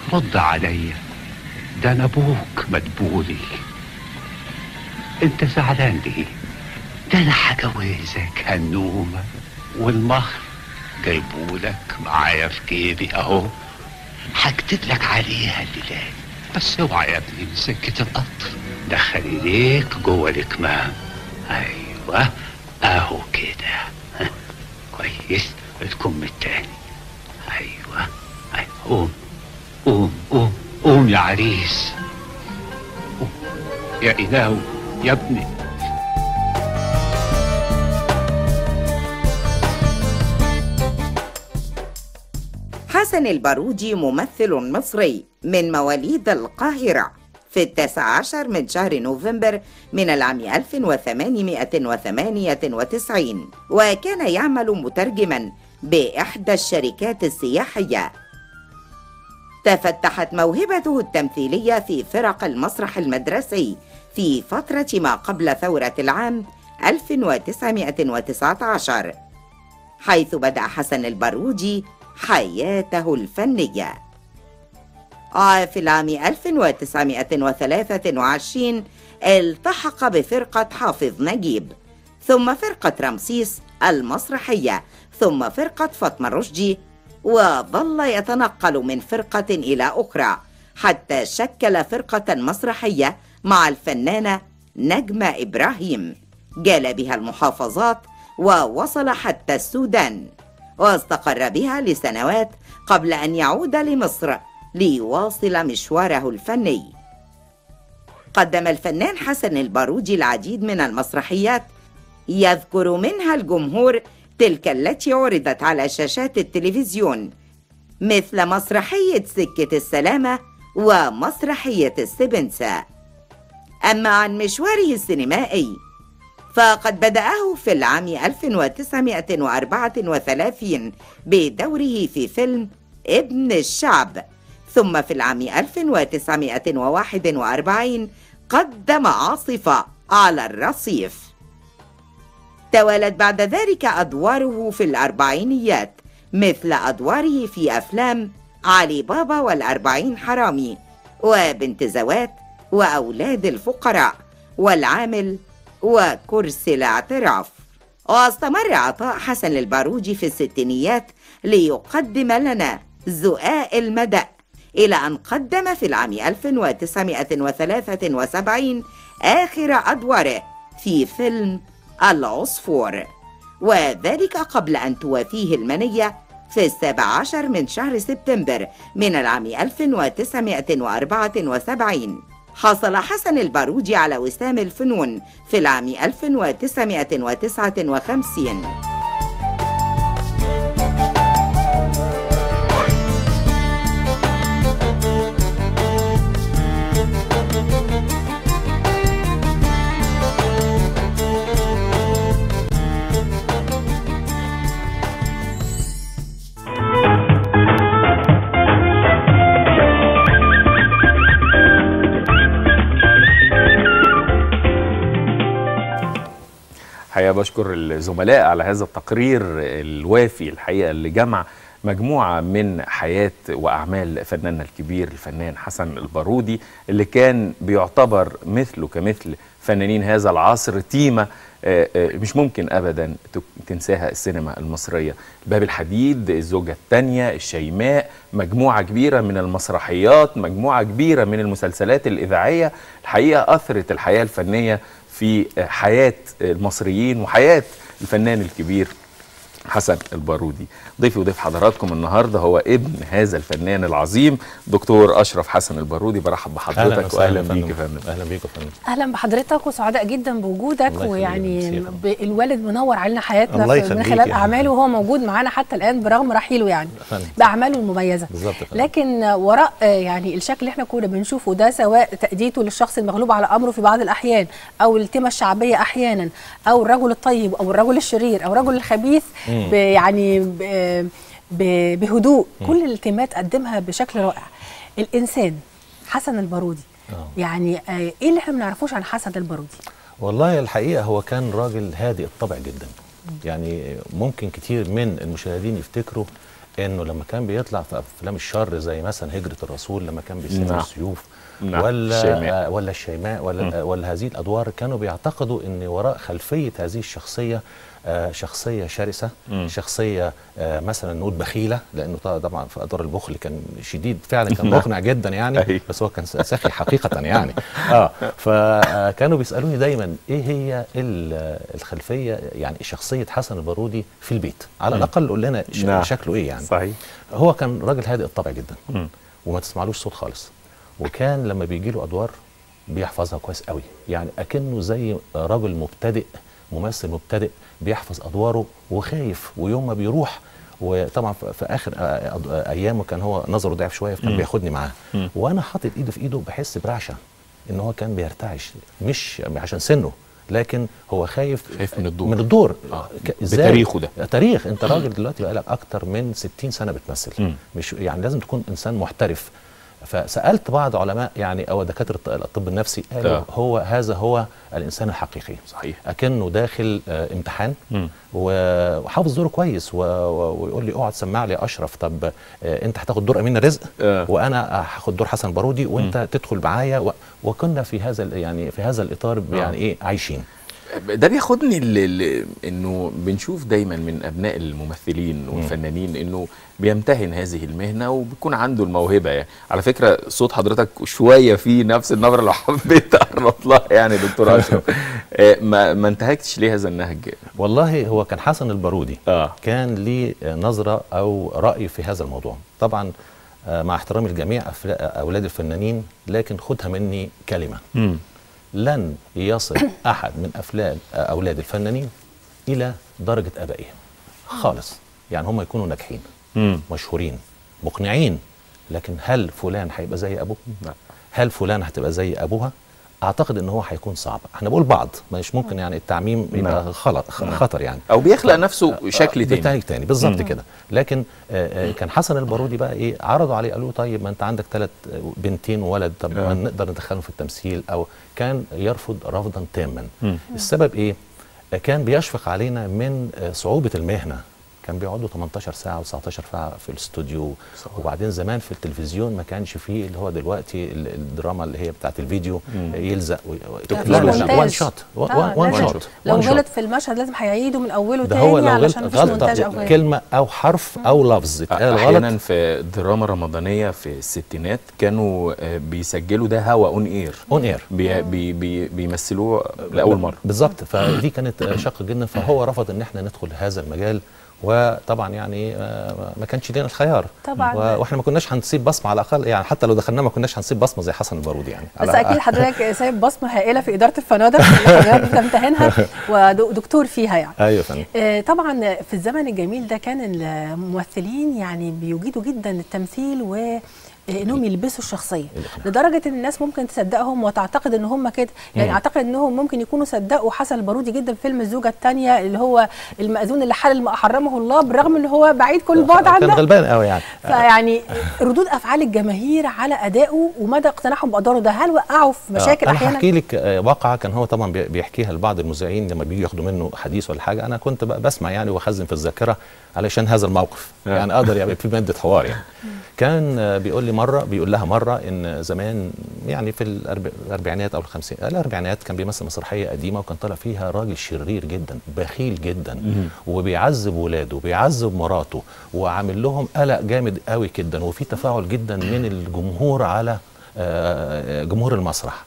رد عليا ده انا ابوك مدبولي انت زعلان ليه ده انا هجوزك هنومه والمهر جايبولك معايا في جيبي اهو هكتب لك عليها الليلة بس اوعى يا ابني من سكة القطر دخل ايديك جوه الكمام ايوه اهو كده ها، كويس الكم التاني ايوه ايوه قوم قوم قوم قوم يا عريس قوم. يا إله يا ابني حسن البارودي ممثل مصري من مواليد القاهرة في التاسع عشر من شهر نوفمبر من العام 1898 وكان يعمل مترجما بإحدى الشركات السياحية تفتحت موهبته التمثيلية في فرق المسرح المدرسي في فترة ما قبل ثورة العام 1919 حيث بدأ حسن البارودي حياته الفنية وفي العام 1923 التحق بفرقة حافظ نجيب ثم فرقة رمسيس المسرحية ثم فرقة فاطمة الرشدي وظل يتنقل من فرقة إلى أخرى حتى شكل فرقة مسرحية مع الفنانة نجمة إبراهيم جال بها المحافظات ووصل حتى السودان واستقر بها لسنوات قبل أن يعود لمصر ليواصل مشواره الفني قدم الفنان حسن البارودي العديد من المسرحيات يذكر منها الجمهور تلك التي عرضت على شاشات التلفزيون مثل مسرحية سكة السلامة ومسرحية السبنسة أما عن مشواره السينمائي فقد بدأه في العام 1934 بدوره في فيلم ابن الشعب ثم في العام 1941 قدم عاصفة على الرصيف توالت بعد ذلك أدواره في الأربعينيات مثل أدواره في أفلام علي بابا والأربعين حرامي وبنت زوات وأولاد الفقراء والعامل وكرسي الاعتراف واستمر عطاء حسن البارودي في الستينيات ليقدم لنا زؤاء المدأ إلى أن قدم في العام 1973 آخر أدواره في فيلم العصفور وذلك قبل أن توافيه المنية في السابع عشر من شهر سبتمبر من العام 1974 حصل حسن البارودي على وسام الفنون في العام 1959 الحقيقه بشكر الزملاء على هذا التقرير الوافي الحقيقه اللي جمع مجموعه من حياه واعمال فناننا الكبير الفنان حسن البارودي اللي كان بيعتبر مثله كمثل فنانين هذا العصر تيمه آه، آه، مش ممكن ابدا تك- تنساها السينما المصريه باب الحديد الزوجه الثانيه الشيماء مجموعه كبيره من المسرحيات مجموعه كبيره من المسلسلات الاذاعيه الحقيقه اثرت الحياه الفنيه في آه، حياه المصريين وحياه الفنان الكبير حسن البارودي ضيفي وضيف حضراتكم النهارده هو ابن هذا الفنان العظيم دكتور اشرف حسن البارودي برحب بحضرتك واهلا بيك يا فندم اهلا بيك يا فندم اهلا بحضرتك وسعداء جدا بوجودك الله يخليك، ويعني ميرسي يا فندم. ب- الوالد منور علينا حياتنا الله في- من يخليك خلال يا اعماله وهو موجود معانا حتى الان برغم رحيله يعني فندم. باعماله المميزه بالظبط يا فندم. لكن وراء آه، يعني الشكل اللي احنا كنا بنشوفه ده سواء تأديته للشخص المغلوب على امره في بعض الاحيان او التيمه الشعبيه احيانا او الرجل الطيب او الرجل الشرير او الرجل الخبيث ب- يعني ب- ب- بهدوء كل التيمات قدمها بشكل رائع الانسان حسن البارودي آه. يعني آه، ايه اللي احنا ما نعرفوش عن حسن البارودي والله الحقيقه هو كان راجل هادئ الطبع جدا يعني ممكن كتير من المشاهدين يفتكروا انه لما كان بيطلع في افلام الشر زي مثلا هجره الرسول لما كان بيسيب نعم. السيوف نعم. ولا الشيماء. آه، ولا الشيماء ولا آه، ولا هذه الادوار كانوا بيعتقدوا ان وراء خلفيه هذه الشخصيه آه، شخصيه شرسه مم. شخصيه آه، مثلا نقول بخيله لانه ط- طبعا في ادوار البخل كان شديد فعلا كان مقنع جدا يعني أيوة. بس هو كان سخي حقيقه يعني اه فكانوا بيسالوني دايما ايه هي ال- الخلفيه يعني شخصيه حسن البارودي في البيت على مم. الاقل قول لنا ش- نعم. شكله ايه يعني صحيح هو كان راجل هادئ الطبع جدا مم. وما تسمعلوش صوت خالص وكان لما بيجي له ادوار بيحفظها كويس قوي يعني اكنه زي راجل مبتدئ ممثل مبتدئ بيحفظ ادواره وخايف ويوم ما بيروح وطبعا في في اخر آه، أد- آه، ايامه كان هو نظره ضعف شويه فكان مم. بياخدني معاه مم. وانا حاطط ايده في ايده بحس برعشه ان هو كان بيرتعش مش عشان سنه لكن هو خايف خايف من الدور. من الدور آه. ك- إزاي؟ بتاريخه ده. تاريخ انت راجل دلوقتي بقالك اكتر من 60 سنه بتمثل مم. مش يعني لازم تكون انسان محترف فسالت بعض علماء يعني او دكاتره الط- الطب النفسي قالوا آه. هو هذا هو الانسان الحقيقي صحيح. اكنه داخل آه، امتحان مم. و- وحافظ دوره كويس و- و- ويقول لي اقعد سمع لي اشرف طب آه، انت هتاخد دور امين الرزق آه. وانا هاخد دور حسن بارودي وانت تدخل معايا و- وكنا في هذا ال- يعني في هذا الاطار يعني ايه عايشين ده بياخدني ل... ل... انه بنشوف دايما من ابناء الممثلين والفنانين انه بيمتهن هذه المهنه وبيكون عنده الموهبه يعني على فكره صوت حضرتك شويه فيه نفس النبره لو حبيت تقرب لها يعني دكتور اشرف آه، ما ما انتهكتش ليه هذا النهج والله هو كان حسن البارودي اه كان ليه نظرة أو رأي في هذا الموضوع طبعا آه، مع احترامي لجميع أفلا- أولاد الفنانين لكن خدها مني كلمة امم لن يصل أحد من أفلام آه، أولاد الفنانين إلى درجة آبائهم خالص يعني هم يكونوا ناجحين امم مشهورين مقنعين لكن هل فلان هيبقى زي أبوه؟ لا. هل فلان هتبقى زي أبوها؟ اعتقد ان هو هيكون صعب احنا بقول بعض مش ممكن يعني التعميم يبقى نعم. خلط خطر يعني او بيخلق نفسه شكل تاني تاني تاني بالظبط كده لكن آه، آه، كان حسن البارودي بقى ايه عرضوا عليه قالوا له طيب ما انت عندك ثلاث بنتين وولد طب آه. ما نقدر ندخلهم في التمثيل او كان يرفض رفضا تاما مم. السبب ايه آه، كان بيشفق علينا من آه، صعوبه المهنه كان بيقعدوا 18 ساعه و19 ساعه في الاستوديو صحيح. وبعدين زمان في التلفزيون ما كانش فيه اللي هو دلوقتي ال- الدراما اللي هي بتاعت الفيديو مم. آه، يلزق و- تكنولوجي. لا لا لا مونتاج. وان شوت آه، وان لازم- شوت لو وان شوت. غلط في المشهد لازم هيعيده من اوله ده هو تاني لو علشان غلط مفيش مونتاج او غلطه غيره كلمه او حرف او لفظ اتقال احيانا غلط في الدراما الرمضانيه في الستينات كانوا آه، بيسجلوا ده هوا اون اير اون اير بي بي بي بيمثلوه لاول مره بالظبط فدي كانت شاقه جدا فهو رفض ان احنا ندخل هذا المجال وطبعا يعني آه، ما كانش لنا الخيار طبعاً. و- واحنا ما كناش هنسيب بصمه على الاقل يعني حتى لو دخلنا ما كناش هنسيب بصمه زي حسن البارودي يعني بس على- اكيد حضرتك سايب بصمه هائله في اداره الفنادق اللي حضرتك بتمتهنها ودكتور فيها يعني ايوه فندم آه، طبعا في الزمن الجميل ده كان الممثلين يعني بيجيدوا جدا التمثيل و آه، انهم يلبسوا الشخصيه لدرجه ان الناس ممكن تصدقهم وتعتقد ان هم كده يعني مم. اعتقد انهم ممكن يكونوا صدقوا حسن البارودي جدا في فيلم الزوجه الثانيه اللي هو المأذون اللي حلل ما حرمه الله بالرغم ان هو بعيد كل البعد كان عنه غلبان قوي يعني فيعني ردود افعال الجماهير على ادائه ومدى اقتناعهم بادواره ده هل وقعوا في مشاكل آه، انا احيانا هحكي لك آه، واقعه كان هو طبعا بي- بيحكيها لبعض المذيعين لما بيجوا ياخدوا منه حديث ولا حاجه انا كنت بقى بسمع يعني واخزن في الذاكره علشان هذا الموقف آه. يعني اقدر يبقى في ماده حوار يعني كان آه، بيقول لي مره بيقول لها مره ان زمان يعني في الأرب- الاربعينات او الخمسين الاربعينات كان بيمثل مسرحيه قديمه وكان طالع فيها راجل شرير جدا بخيل جدا وبيعذب ولاده وبيعذب مراته وعامل لهم قلق جامد قوي جدا وفي تفاعل جدا من الجمهور على آه، جمهور المسرح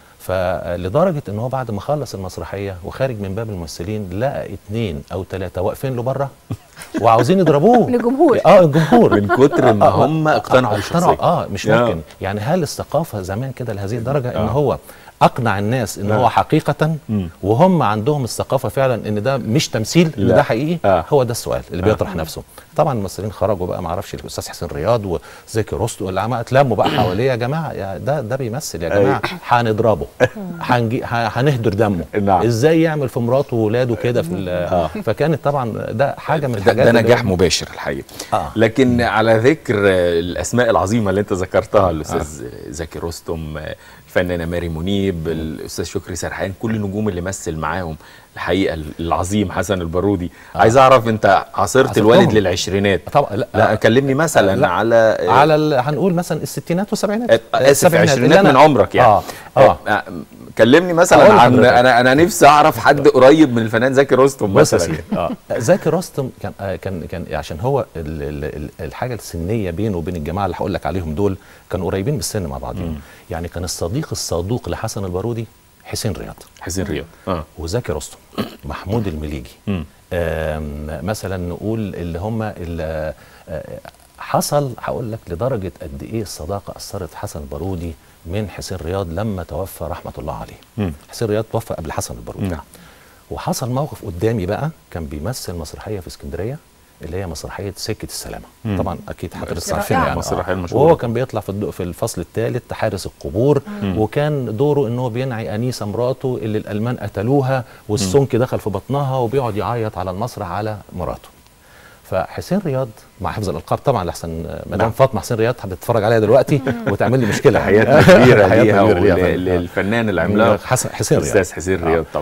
فلدرجه ان هو بعد ما خلص المسرحيه وخارج من باب الممثلين لقى اتنين او ثلاثه واقفين له بره وعاوزين يضربوه من الجمهور. اه الجمهور من كتر ما آه، هم آه، اقتنعوا آه، بالشخصيه اه مش آه. ممكن يعني هل الثقافه زمان كده لهذه الدرجه ان آه. هو اقنع الناس ان آه. هو حقيقه مم. وهم عندهم الثقافه فعلا ان ده مش تمثيل ان لا. ده حقيقي آه. هو ده السؤال اللي بيطرح نفسه طبعا الممثلين خرجوا بقى ما اعرفش الاستاذ حسين رياض وزكي رستو واللي عم اتلموا بقى حواليه يا جماعه يا ده ده بيمثل يا جماعه هنضربه هنجي ه- هنهدر دمه نعم. ازاي يعمل في مراته وولاده كده في ال- فكانت طبعا ده حاجه من ده, الحاجات ده اللي- نجاح مباشر الحقيقه آه. لكن على ذكر آه، الاسماء العظيمه اللي انت ذكرتها الاستاذ زكي رستم آه، الفنانه ماري منير منيب الاستاذ شكري سرحان كل النجوم اللي مثل معاهم الحقيقه العظيم حسن البارودي عايز اعرف انت عاصرت عاصرتهم. الوالد للعشرينات طبعا لا, لا كلمني مثلا لا. على على ال- هنقول مثلا الستينات والسبعينات اسف السبعينات اللي عشرينات أنا- من عمرك يعني اه اه آه، كلمني مثلا أقول عن لحضرتك. انا انا نفسي اعرف حد قريب من الفنان زكي رستم بص يا مثلا سيدي اه زكي رستم كان آه كان كان عشان هو ال ال ال الحاجه السنيه بينه وبين الجماعه اللي هقول لك عليهم دول كانوا قريبين بالسن مع بعضهم يعني كان الصديق الصدوق لحسن البارودي حسين رياض حسين رياض اه وزكي رستم محمود المليجي مم. آم، مثلا نقول اللي هم اللي آه، حصل هقول لك لدرجه قد ايه الصداقه اثرت حسن البارودي من حسين رياض لما توفى رحمه الله عليه مم. حسين رياض توفى قبل حسن البارودي نعم. وحصل موقف قدامي بقى كان بيمثل مسرحيه في اسكندريه اللي هي مسرحيه سكه السلامه مم. طبعا اكيد حضرتك مسرحية عارفينها يعني مسرحية آه. المشهورة. وهو كان بيطلع في الد- في الفصل الثالث حارس القبور وكان دوره ان هو بينعي انيسه مراته اللي الالمان قتلوها والسمك دخل في بطنها وبيقعد يعيط على المسرح على مراته فحسين رياض مع حفظ الالقاب طبعا لحسن مدام فاطمه حسين رياض هتتفرج عليا دلوقتي وتعمل لي مشكله تحياتنا كبيره تحياتنا ليها كبيرة ليها. ول- للفنان العملاق حسن حسين رياض استاذ حسين رياض طبعا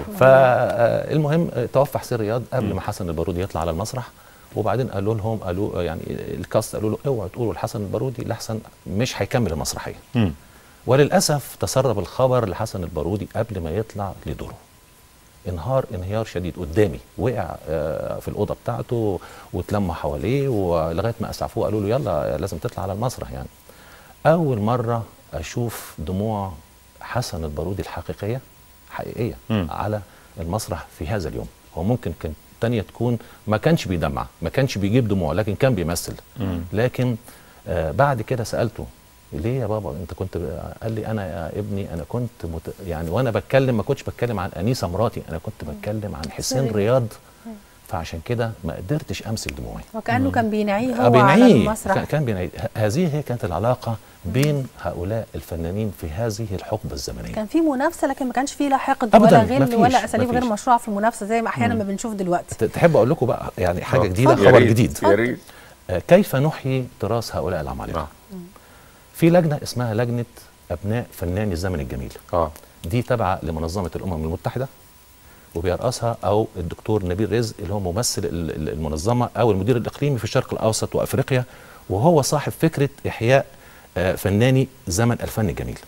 فالمهم توفى حسين رياض قبل ما حسن البارودي يطلع على المسرح وبعدين قالوا لهم قالوا يعني الكاست قالوا له اوعوا تقولوا لحسن البارودي لحسن مش هيكمل المسرحيه مم. وللاسف تسرب الخبر لحسن البارودي قبل ما يطلع لدوره انهار انهيار شديد قدامي وقع آه، في الاوضه بتاعته واتلموا حواليه ولغايه ما اسعفوه قالوا له يلا لازم تطلع على المسرح يعني اول مره اشوف دموع حسن البارودي الحقيقيه حقيقيه مم. على المسرح في هذا اليوم هو ممكن كان تانية تكون ما كانش بيدمع ما كانش بيجيب دموع لكن كان بيمثل مم. لكن آه بعد كده سالته ليه يا بابا انت كنت ب- قال لي انا يا ابني انا كنت مت... يعني وانا بتكلم ما كنتش بتكلم عن انيسه مراتي انا كنت بتكلم عن حسين حسين رياض فعشان كده ما قدرتش امسك دموعي وكانه كان بينعيه آه، هو على بينعيه المسرح كان- كان بينعيه ه- هذه هي كانت العلاقه بين هؤلاء الفنانين في هذه الحقبه الزمنيه كان في منافسه لكن ما كانش في لا حقد أبداً، ولا مفيش- غل ولا اساليب غير مفيش. مشروعه في المنافسه زي ما احيانا ما بنشوف دلوقتي ت- تحب اقول لكم بقى يعني حاجه آه. جديده يا خبر ريت، جديد يا ريت آه، كيف نحيي تراث هؤلاء العمالقه آه. في لجنه اسمها لجنه ابناء فناني الزمن الجميل اه دي تابعه لمنظمه الامم المتحده وبيرأسها او الدكتور نبيل رزق اللي هو ممثل ال- ال- المنظمه او المدير الاقليمي في الشرق الاوسط وافريقيا وهو صاحب فكره احياء آه، فناني زمن الفن الجميل.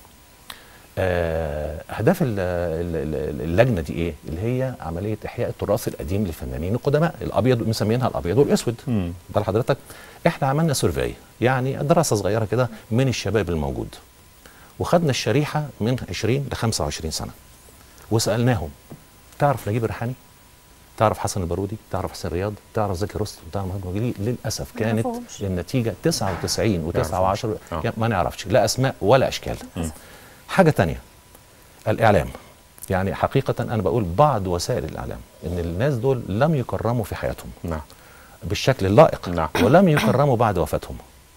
آه، اهداف ال- ال- ال- اللجنه دي ايه؟ اللي هي عمليه احياء التراث القديم للفنانين القدماء الابيض مسمينها الابيض والاسود. مم. ده لحضرتك احنا عملنا سيرفي يعني دراسه صغيره كده من الشباب الموجود وخدنا الشريحه من 20 ل 25 سنه وسالناهم تعرف نجيب الريحاني؟ تعرف حسن البارودي؟ تعرف حسين رياض؟ تعرف زكي رستم؟ تعرف محمد مجيلي؟ للاسف ما كانت نعرفهمش. النتيجه 99 و9 و10 آه. ما نعرفش لا اسماء ولا اشكال حاجه تانية الاعلام يعني حقيقه انا بقول بعض وسائل الاعلام ان الناس دول لم يكرموا في حياتهم نعم بالشكل اللائق نعم. ولم يكرموا بعد وفاتهم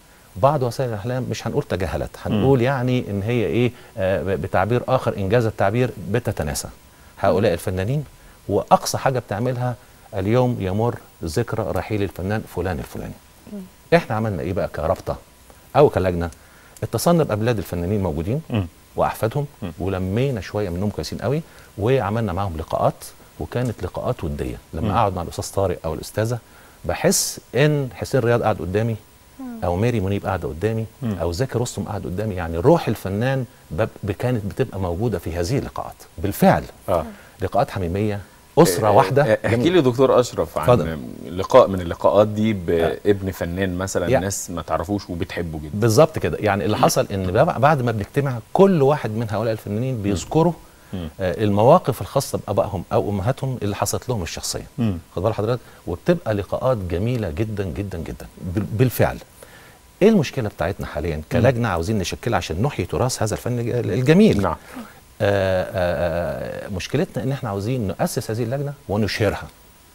بعض وسائل الاعلام مش هنقول تجاهلت هنقول يعني ان هي ايه آه بتعبير اخر انجاز التعبير بتتناسى هؤلاء الفنانين واقصى حاجه بتعملها اليوم يمر ذكرى رحيل الفنان فلان الفلاني احنا عملنا ايه بقى كرابطه او كلجنه اتصلنا باولاد الفنانين موجودين مم. واحفادهم ولمينا شويه منهم كويسين قوي وعملنا معاهم لقاءات وكانت لقاءات وديه لما اقعد مع الاستاذ طارق او الاستاذه بحس ان حسين رياض قاعد قدامي او ماري منيب قاعده قدامي او زكي رستم قاعد قدامي يعني روح الفنان بب- كانت بتبقى موجوده في هذه اللقاءات بالفعل اه لقاءات حميميه اسره واحده آه، احكي لي دكتور اشرف عن اتفضل. لقاء من اللقاءات دي بابن فنان مثلا يعني- ناس ما تعرفوش وبتحبه جدا بالظبط كده يعني اللي حصل ان بقى- بعد ما بنجتمع كل واحد من هؤلاء الفنانين بيذكروا آه، المواقف الخاصه بابائهم او امهاتهم اللي حصلت لهم الشخصيه مم. خد بال حضرتك وبتبقى لقاءات جميله جدا جدا جدا بال- بالفعل ايه المشكله بتاعتنا حاليا كلجنه عاوزين نشكلها عشان نحيي تراث هذا الفن الج- الجميل نعم آه، آه، آه، مشكلتنا ان احنا عاوزين نؤسس هذه اللجنه ونشهرها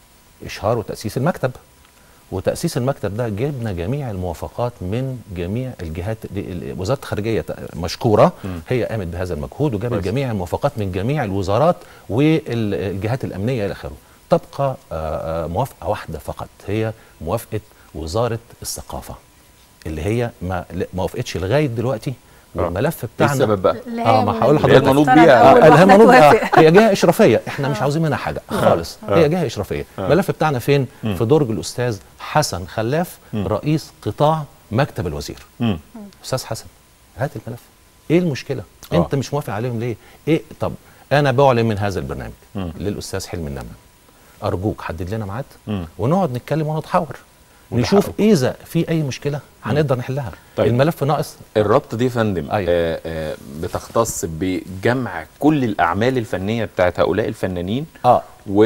اشهار وتاسيس المكتب وتاسيس المكتب ده جبنا جميع الموافقات من جميع الجهات ال- وزاره الخارجيه ت- مشكوره هي قامت بهذا المجهود وجابت كويس. جميع الموافقات من جميع الوزارات والجهات الامنيه الى اخره تبقى آه، آه، موافقه واحده فقط هي موافقه وزاره الثقافه اللي هي ما لا- ما وافقتش لغايه دلوقتي والملف ايه بتاعنا السبب بقى اللي آه، ما هقول اللي هي لحضرتك. المنوط تختار بيها. الأول آه، واحدة الهمنوط آه، توافق. هي جهه اشرافيه احنا مش عاوزين منها حاجه خالص هي جهه اشرافيه الملف بتاعنا فين في درج الاستاذ حسن خلاف رئيس قطاع مكتب الوزير مم. استاذ حسن هات الملف ايه المشكله آه. انت مش موافق عليهم ليه ايه طب انا بعلن من هذا البرنامج للاستاذ حلمي النمل ارجوك حدد لنا ميعاد مم. ونقعد نتكلم ونتحاور وده نشوف حقه. اذا في اي مشكله هنقدر نحلها طيب. الملف ناقص الربط دي يا فندم أيوة. آه آه بتختص بجمع كل الاعمال الفنيه بتاعت هؤلاء الفنانين اه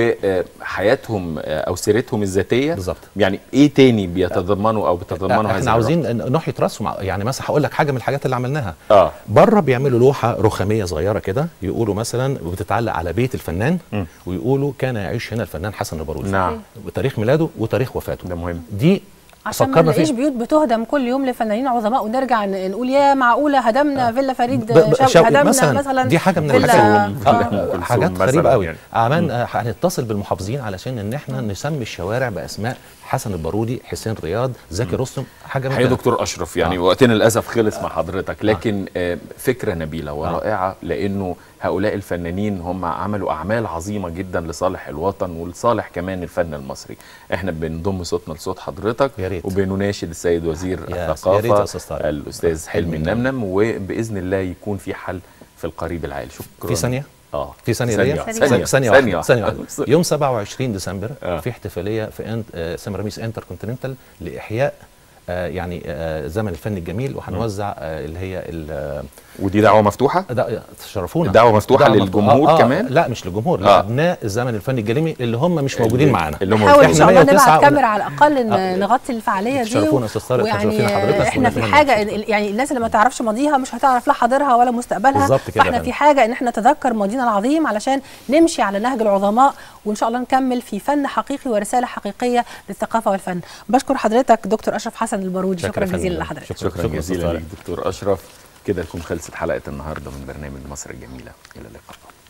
وحياتهم او سيرتهم الذاتيه بالظبط. يعني ايه تاني بيتضمنوا او بتتضمنوا هذا احنا الربط؟ عاوزين نحيط راسهم يعني مثلا هقول لك حاجه من الحاجات اللي عملناها اه بره بيعملوا لوحه رخاميه صغيره كده يقولوا مثلا بتتعلق على بيت الفنان مم. ويقولوا كان يعيش هنا الفنان حسن البارودي نعم. وتاريخ ميلاده وتاريخ وفاته ده مهم دي عشان ما فكرنا نلاقيش فيها بيوت بتهدم كل يوم لفنانين عظماء ونرجع ن- نقول يا معقوله هدمنا فيلا فريد ب- ب- شوقي شوقي هدمنا مثلاً. مثلا دي حاجة من فيلا- الحاجات- آه. أم كلثوم حاجات مثلاً غريبه قوي يعني. عمل آه، هنتصل بالمحافظين علشان ان احنا نسمي الشوارع باسماء حسن البارودي حسين رياض زكي رستم حاجه من حقيقي كده. دكتور اشرف يعني آه. وقتنا للاسف خلص مع حضرتك لكن آه فكره نبيله ورائعه لانه هؤلاء الفنانين هم عملوا اعمال عظيمه جدا لصالح الوطن ولصالح كمان الفن المصري احنا بنضم صوتنا لصوت حضرتك يا ريت. وبنناشد السيد وزير يا- يا ريت يا الثقافه أستاذ طارق. الاستاذ حلمي حلمي النمنم وباذن الله يكون في حل في القريب العاجل شكرا في ثانيه اه في ثانيه ثانية ليا؟ واحدة. ثانية. ثانيه ثانية واحده ثانيه واحدة. واحده يوم 27 ديسمبر آه. في احتفاليه في انت آه سيمراميس انتر كونتيننتال لاحياء آه يعني آه زمن الفن الجميل وهنوزع آه اللي هي ال- ودي دعوه مفتوحه ده تشرفونا الدعوة مفتوحة دعوة للجمهور آه كمان؟ آه لا مش للجمهور آه. لابناء الزمن الفني الجميل اللي هم مش موجودين اللي- معانا اللي هم نحاول ان احنا شاء الله 109 نبعت ولا- كاميرا على الاقل ان آه. نغطي الفعاليه دي تشرفونا يا أستاذ طارق، ويعني تشرفينا حضرتك احنا في ونتمنى حاجه نشوفك. يعني الناس اللي ما تعرفش ماضيها مش هتعرف لا حاضرها ولا مستقبلها بالظبط كده فاحنا فعلا. في حاجه ان احنا نتذكر ماضينا العظيم علشان نمشي على نهج العظماء وان شاء الله نكمل في فن حقيقي ورساله حقيقيه للثقافه والفن بشكر حضرتك دكتور اشرف حسن البارودي شكرا شكرا يا جزيلا فندم. لحضرتك شكرا. شكرا شكرا جزيلا أستاذ لك دكتور اشرف كده تكون خلصت حلقه النهارده من برنامج مصر الجميله الى اللقاء